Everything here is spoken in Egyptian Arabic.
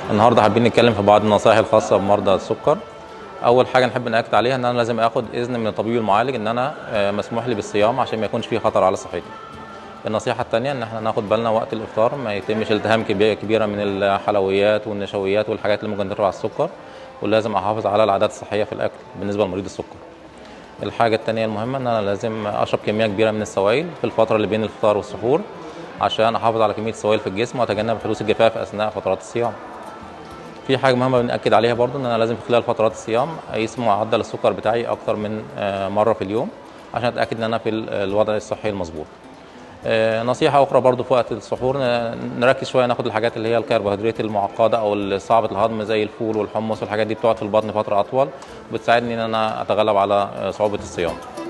النهارده حابين نتكلم في بعض النصائح الخاصه بمرضى السكر اول حاجه نحب ناكد عليها ان انا لازم اخد اذن من الطبيب المعالج ان انا آه، مسموح لي بالصيام عشان ما يكونش فيه خطر على صحتي النصيحه الثانيه ان احنا ناخد بالنا وقت الافطار ما يتمش التهام كبي- كبيره من الحلويات والنشويات والحاجات اللي ممكن ترفع السكر ولازم احافظ على العادات الصحيه في الاكل بالنسبه لمريض السكر الحاجه الثانيه المهمه ان انا لازم اشرب كميه كبيره من السوائل في الفتره اللي بين الفطار والسحور عشان احافظ على كميه السوائل في الجسم واتجنب حدوث الجفاف اثناء فترات الصيام في حاجه مهمه بنأكد عليها برضو ان انا لازم في خلال فترات الصيام اقيس معدل السكر بتاعي اكتر من آه، مره في اليوم عشان اتاكد ان انا في ال- الوضع الصحي المظبوط آه، نصيحه اخرى برضو في وقت السحور ن- نركز شويه ناخد الحاجات اللي هي الكربوهيدرات المعقده او صعبه الهضم زي الفول والحمص والحاجات دي بتقعد في البطن فتره اطول بتساعدني ان انا اتغلب على آه، صعوبه الصيام